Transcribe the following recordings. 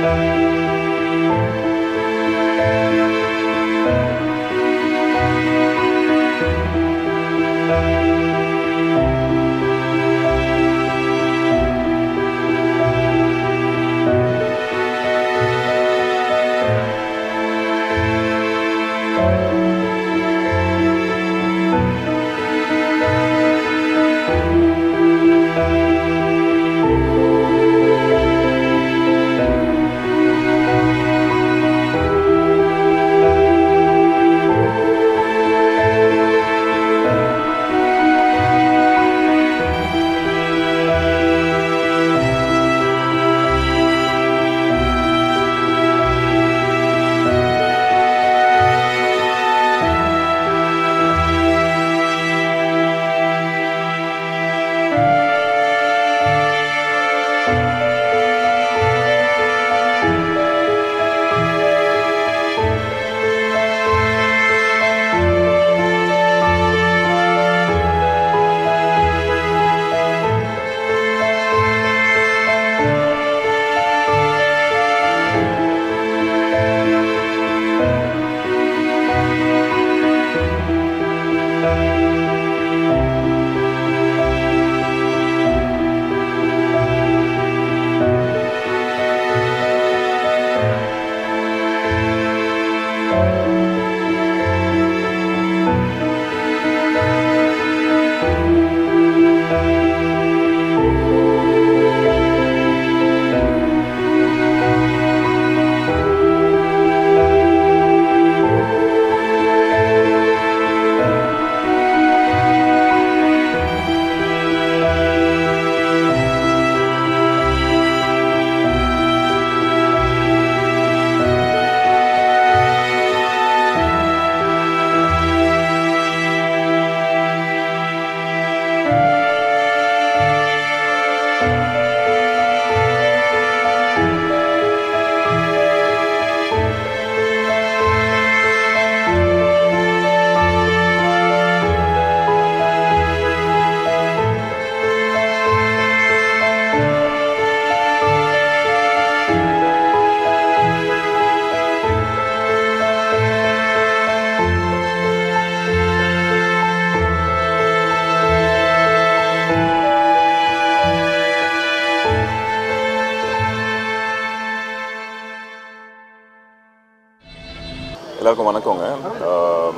எல்லாருக்கும் வணக்கங்க ஆம்,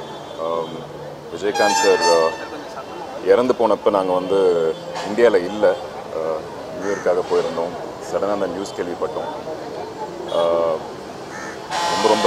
ஆம், விஜயகாந்த் சார் ஆ, இறந்து போனப்போ நாங்கள் வந்து இந்தியாவில் இல்லை நியூ இயர்க்காக போயிருந்தோம் சடனாக அந்த நியூஸ் கேள்விப்பட்டோம் ஆ, ரொம்ப ரொம்ப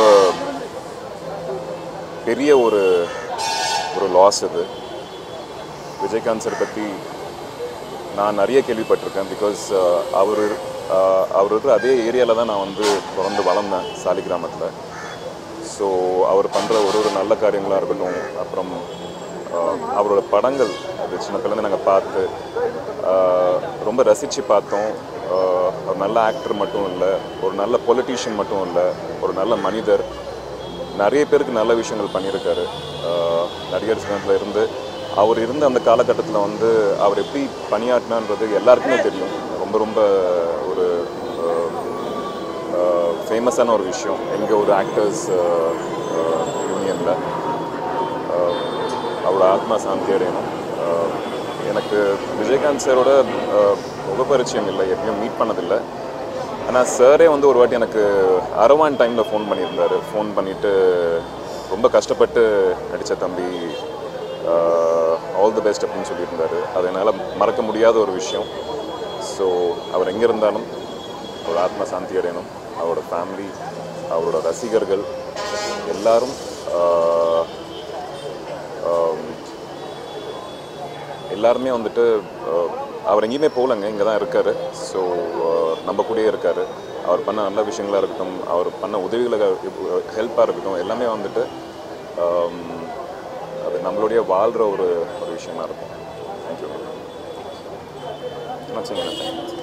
பெரிய ஒரு ஒரு லாஸ் இது விஜயகாந்த் சார் பற்றி நான் நிறைய கேள்விப்பட்டிருக்கேன் பிகாஸ் அவர் அவர் இருக்கிற அதே ஏரியாவில் தான் நான் வந்து பிறந்து வளர்ந்தேன் சாலி கிராமத்தில் ஸோ அவர் பண்ணுற ஒரு ஒரு நல்ல காரியங்களாக இருக்கட்டும் அப்புறம் ஆஹ், அவரோட படங்கள் அது சின்ன பிள்ளைங்க நாங்கள் பார்த்து ஆஹ், ரொம்ப ரசித்து பார்த்தோம் ஆஹ், ஒரு நல்ல ஆக்டர் மட்டும் இல்லை ஒரு நல்ல பொலிட்டீஷியன் மட்டும் இல்லை ஒரு நல்ல மனிதர் நிறைய பேருக்கு நல்ல விஷயங்கள் பண்ணியிருக்காரு ஆஹ், நடிகர் சங்கத்தில் இருந்து அவர் இருந்த அந்த காலகட்டத்தில் வந்து அவர் எப்படி பணியாற்றினான்றது எல்லாருக்குமே தெரியும் ரொம்ப ரொம்ப ஒரு ஃபேமஸான ஒரு விஷயம் எங்கள் ஒரு ஆக்டர்ஸ் யூனியனில் அவரோட ஆத்மா சாந்தி அடையணும் ஆஹ், எனக்கு விஜயகாந்த் சாரோட ஆஹ், முகப்பரிச்சயம் இல்லை எப்பயும் மீட் பண்ணதில்லை ஆனால் சாரே வந்து ஒரு வாட்டி எனக்கு அரவான் டைமில் ஃபோன் பண்ணியிருந்தார் ஃபோன் பண்ணிவிட்டு ரொம்ப கஷ்டப்பட்டு நடித்த தம்பி ஆல் தி பெஸ்ட் அப்படின்னு சொல்லியிருந்தாரு அது என்னால் மறக்க முடியாத ஒரு விஷயம் ஸோ அவர் எங்கே இருந்தாலும் ஒரு ஆத்ம சாந்தி அடையணும் அவரோட ஃபேமிலி அவரோட ரசிகர்கள் எல்லாரும் ஆஹ், ஆம், எல்லாருமே வந்துட்டு ஆஹ், அவர் எங்கேயுமே போகலங்க இங்கே தான் இருக்கார் ஸோ நம்ம கூடயே இருக்கார் அவர் பண்ண நல்ல விஷயங்களாக இருக்கட்டும் அவர் பண்ண உதவிகளை ஹெல்ப்பாக இருக்கட்டும் எல்லாமே வந்துட்டு ஆம், அது நம்மளுடைய வாழ்கிற ஒரு ஒரு விஷயமா இருக்கும் தேங்க்யூ வச்சுங்க தேங்க்யூ